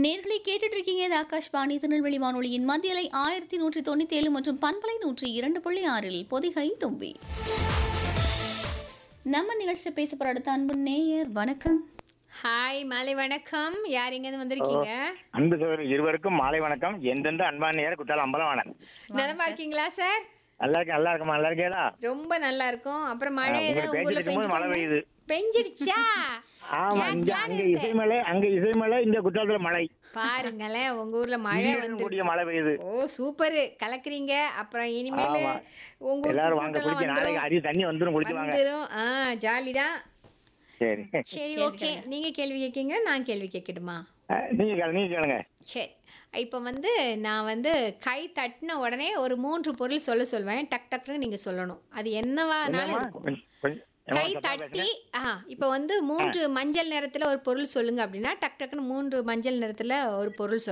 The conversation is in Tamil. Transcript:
நேர்களை கேட்டுட்டு இருக்கீங்க இது ஆகாஷ்வாணி திருநெல்வேலி வானொலியின் மத்தியலை ஆயிரத்தி நூற்றி தொண்ணூத்தி ஏழு மற்றும் பண்பலை நூற்றி இரண்டு புள்ளி ஆறில் பொதிகை தும்பி நம்ம நிகழ்ச்சியில் பேச போற அடுத்த அன்பு நேயர் வணக்கம் ஹாய் மாலை வணக்கம் யார் எங்கேருந்து வந்திருக்கீங்க அன்பு சகோதரர் இருவருக்கும் மாலை வணக்கம் எந்தெந்த அன்பான நேரம் குத்தால அம்பலவாணன் நலமா இருக்கீங்களா சார் நல்லா இருக்கேன் நல்லா இருக்குமா நல்லா இருக்கேடா ரொம்ப நல்லா இருக்கும் அப்புறம் மழை ஏதாவது உங்க ஊர்ல பேசிட்டு மழை பெய்யுது பெஞ்சிருச்சா ஆமா இங்க அங்க இசைமலை அங்க இசைமலை இங்க குற்றாலத்துல மழை பாருங்களேன் உங்க ஊர்ல மழை இடியுடன் வந்து கூடிய மழை பெய்யுது ஓ சூப்பர் கலக்குறீங்க அப்புறம் இனிமேல் ஆமா. உங்க ஊர் எல்லாரும் வாங்க கூட்டம்லாம் குடிக்க நாளைக்கு வந்துரும் அரிய தண்ணி வந்துரும் குடிச்சு வாங்க வந்துரும் ஆ ஜாலி தான் சரி சரி ஓகே நீங்க கேள்வி கேட்கீங்க நான் கேள்வி கேட்கட்டுமா அஹ், நீங்க கேளு நீங்க கேளுங்க சரி இப்போ வந்து நான் வந்து கை தட்டின உடனே ஒரு மூன்று பொருள் சொல்ல சொல்வேன் டக் டக்னு நீங்க சொல்லணும் அது என்னவானாலும் என்னம்மா? இருக்கும் கொஞ்சம் கொஞ்சம் என்னம்மா கை சத்தமா தட்டி பேசுறேன்? ஆ இப்போ வந்து மூன்று மஞ்சள் நிறத்துல ஒரு பொருள் சொல்லுங்க அப்படின்னா டக் டக்குன்னு மூன்று மஞ்சள் நிறத்துல ஒரு பொருள்